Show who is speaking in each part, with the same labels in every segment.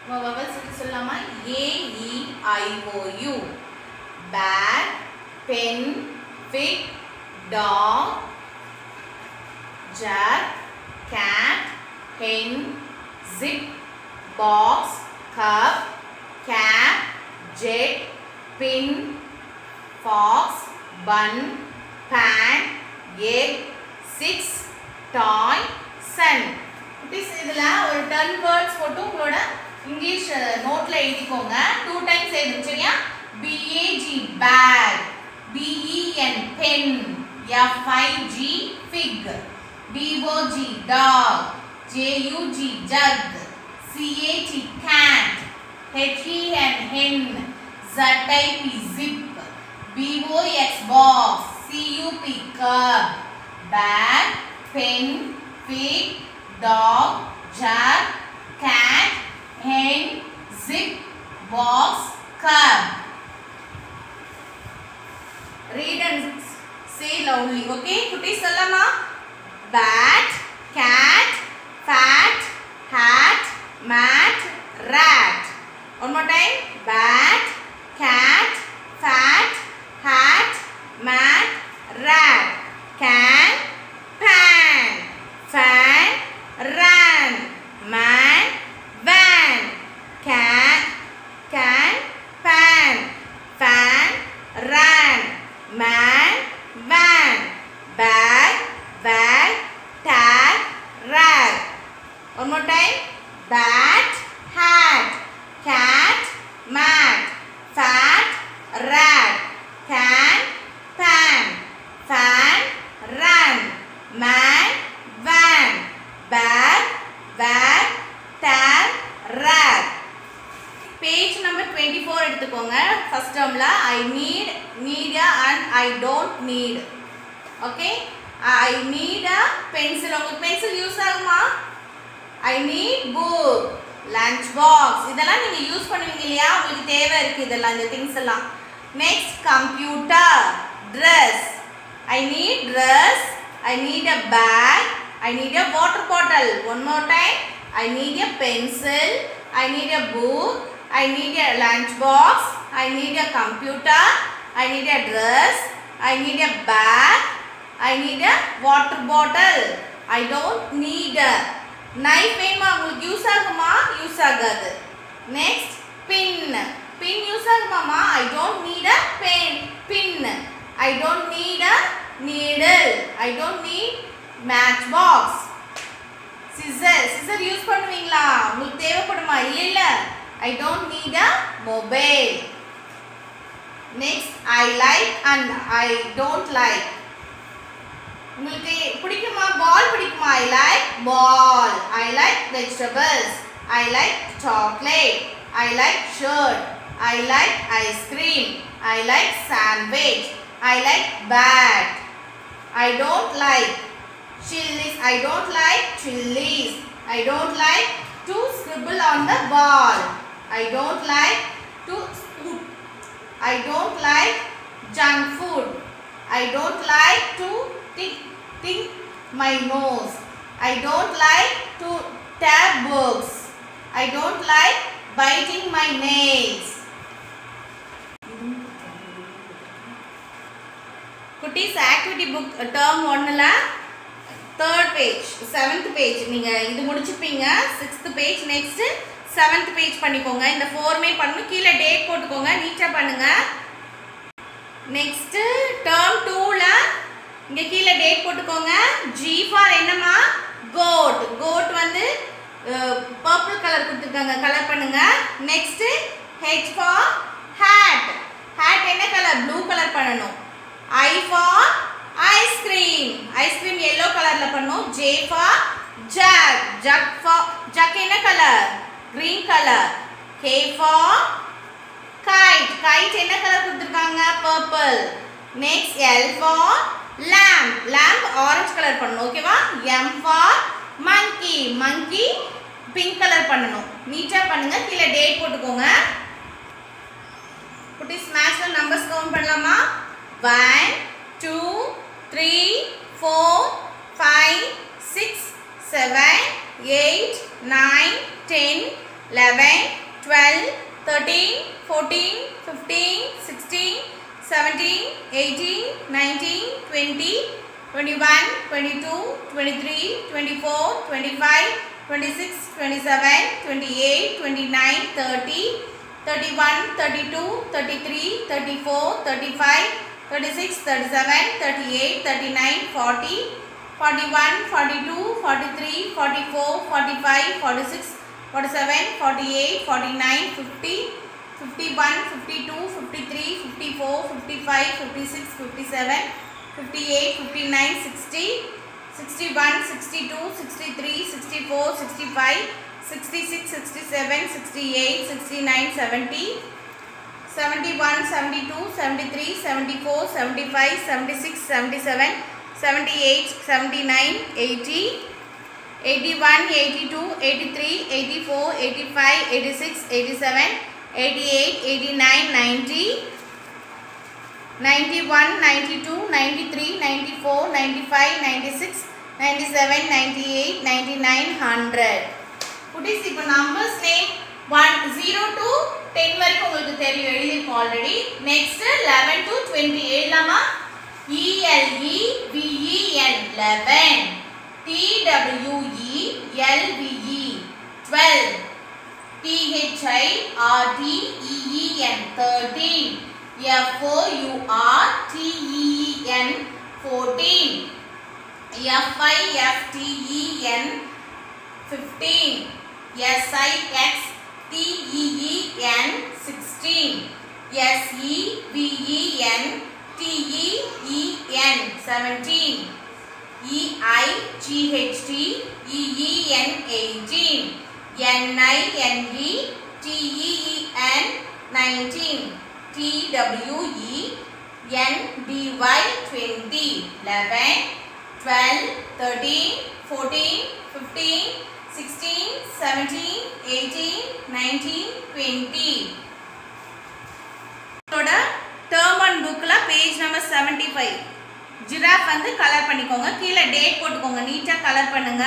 Speaker 1: Vowels சொல்லலாமா A E I O U bat pen fig dog jug cat hen zip box cup cap jet pin fox bun pan egg six toy sun this இதில் ஒரு ten words போட்டு உங்களோட English நோட்டில் எழுதிக்கோங்க two times எழுதும் சரியா B A G bag P E N pen F I G fig D O G dog J U G jug C A T cat H E N hen ZIP zip BOX box CUP cup bag pen pig dog jar cat hen zip box cup read and say loudly okay குட்டி சொல்லமா bat cat fat hat mat rat one more time bat cat fat hat mat rat can pan fan ran man van can can pan fan ran man van bag bag tag rag one more time bat hat cat mat fat rat can pan fan run man van bag bag tag rag page number twenty four எடுத்துக்கோங்க first டேர்மில் I need need and I don't need okay I need a pencil உங்களுக்கு pencil use ஆகுமா I need book lunch box இதெல்லாம் நீங்கள் use பண்ணுவீங்க இல்லையா உங்களுக்கு தேவை இருக்குது இதெல்லாம் இந்த திங்ஸ் எல்லாம் next computer dress I need dress I need a bag I need a water bottle one more time I need a pencil I need a book I need a lunch box. I need a computer. I need a dress. I need a bag. I need a water bottle. I don't need a knife வேணுமா உங்களுக்கு use ஆகுமா use ஆகாது next pin pin use ஆகுமாமா I don't need a pen pin I don't need a needle I don't need match box scissor scissor use பண்ணுவீங்களா உங்களுக்கு தேவைப்படுமா இல்லை இல்லை I don't need a mobile. Next, I like and I don't like. உங்களுக்கு பிடிக்குமா ball பிடிக்குமா I like ball I like vegetables I like chocolate I like shirt I like ice cream I like sandwich I like bat I don't like chillies I don't like chillies I don't like to scribble on the ball I don't like to scoot I don't like junk food I don't like to tick tick my nose I don't like to tab books I don't like biting my nails குட்டீஸ் activity book term ஒன்னில் third page seventh page நீங்கள் இது முடிச்சுப்பீங்க sixth page next seventh page பண்ணிக்கோங்க இந்த ஃபோருமே பண்ணணும் கீழே date போட்டுக்கோங்க நீட்டாக பண்ணுங்கள் நெக்ஸ்ட்டு டேர்ம் டூவில் இங்கே கீழே டேட் போட்டுக்கோங்க ஜி ஃபார் என்னம்மா கோட் கோட் வந்து பர்பிள் கலர் கொடுத்துருக்காங்க கலர் பண்ணுங்க next H for hat hat என்ன கலர் ப்ளூ கலர் பண்ணணும் I for ice cream ice cream yellow கலர்ல பண்ணும் J for jug jug for jug என்ன colour green colour K for kite kite என்ன colour கொடுத்துருக்காங்க purple next L for lamp lamp orange colour பண்ணணும் ஓகேவா M for monkey monkey pink colour பண்ணணும் நீட்டாக பண்ணுங்க கீழே டேட் போட்டுக்கோங்க குட்டி ஸ்மாஷ்ல நம்பர்ஸ் கவுண்ட் பண்ணலாமா one two three four five six seven eight nine ten eleven twelve thirteen fourteen fifteen sixteen seventeen eighteen nineteen twenty twenty one twenty two twenty three twenty four twenty five twenty six twenty seven twenty eight twenty nine thirty thirty one thirty two thirty three thirty four thirty five thirty six thirty seven thirty eight thirty nine forty forty one forty two forty three forty four forty five forty six forty seven forty eight forty nine fifty fifty one fifty two fifty three fifty four fifty five fifty six fifty seven fifty eight fifty nine sixty sixty one sixty two sixty three sixty four sixty five sixty six sixty seven sixty eight sixty nine seventy seventy one seventy two seventy three seventy four seventy five seventy six seventy seven seventy eight seventy nine eighty eighty one eighty two eighty three eighty four eighty five eighty six eighty seven eighty eight eighty nine ninety ninety one ninety two ninety three ninety four ninety five ninety six ninety seven ninety eight ninety nine hundred குட்டீஸ் இப்போ numbers name one zero to ten வரைக்கும் உங்களுக்கு தெரியும் எழுதியிருக்கோம் already next eleven to twenty எழுதலாமா ELE VEN eleven டிடபிள்யூஇ எல்விஇ twelve DHI ஆர்டிஇஇஎன் thirteen எஃப்ஓயூஆர்டிஇஎன் fourteen எஃப்ஐஎஃப்டிஇஎன் fifteen எஸ்ஐஎக்ஸ்டிஇஇஎன் sixteen SEVEN TEEN seventeen இஐஜிஹெச்டிஇஇஎன் eighteen N I N E TEEN nineteen டிடபிள்யூஇ என்டிஒய் twenty eleven twelve thirteen fourteen fifteen sixteen seventeen eighteen nineteen twenty term one புக்கில் page number seventy five giraffe வந்து colour பண்ணிக்கோங்க கீழே date போட்டுக்கோங்க நீட்டாக colour பண்ணுங்க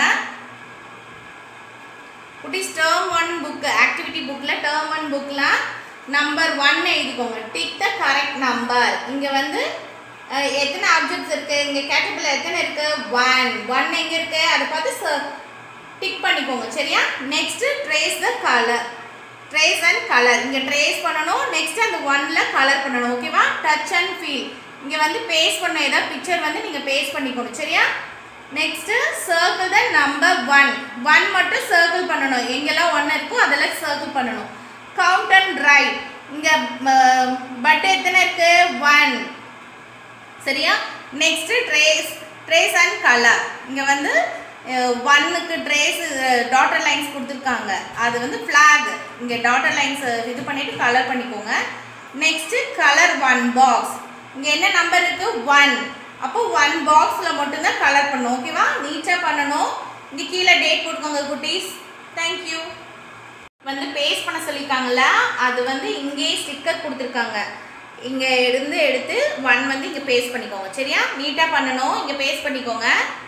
Speaker 1: குட்டிஸ் term one book activity புக்கில் term one புக்கில் number one எழுதிக்கோங்க டிக் த கரெக்ட் நம்பர் இங்கே வந்து அஹ், எத்தனை ஆப்ஜெக்ட்ஸ் இருக்குது இங்கே கேட்டபிள் எத்தனை இருக்குது ஒன் ஒன் எங்கே இருக்குது அதை பார்த்து டிக் பண்ணிக்கோங்க சரியா next trace the colour trace and colour இங்கே ட்ரேஸ் பண்ணணும் நெக்ஸ்ட் அந்த ஒன்ல கலர் பண்ணணும் ஓகேவா டச் அண்ட் ஃபீல் இங்கே வந்து பேஸ்ட் பண்ண ஏதாவது பிக்சர் வந்து நீங்கள் பேஸ்ட் பண்ணிக்கணும் சரியா next circle the number one one மட்டும் சர்க்கிள் பண்ணணும் எங்கெல்லாம் ஒன் இருக்கோ அதெல்லாம் சர்க்கிள் பண்ணணும் கவுண்ட் அண்ட் ரைட் இங்கே பட் எத்தனை இருக்கு ஒன் சரியா next trace trace and colour இங்கே வந்து ஒன்னுக்கு ட்ரேஸ் டாட்டர் லைன்ஸ் கொடுத்துருக்காங்க அது வந்து ஃப்ளாக் இங்கே டாட்டர் லைன்ஸ் இது பண்ணிவிட்டு கலர் பண்ணிக்கோங்க நெக்ஸ்ட்டு கலர் ஒன் பாக்ஸ் இங்கே என்ன நம்பர் இருக்குது ஒன் அப்போ ஒன் பாக்ஸில் மட்டும்தான் கலர் பண்ணணும் ஓகேவா நீட்டாக பண்ணணும் இங்கே கீழே டேட் போட்டுக்கோங்க குட்டீஸ் தேங்க்யூ வந்து பேஸ்ட் பண்ண சொல்லியிருக்காங்கல்ல அது வந்து இங்கேயே ஸ்டிக்கர் கொடுத்துருக்காங்க இங்கே இருந்து எடுத்து ஒன் வந்து இங்கே பேஸ்ட் பண்ணிக்கோங்க சரியா நீட்டாக பண்ணணும் இங்கே பேஸ்ட் பண்ணிக்கோங்க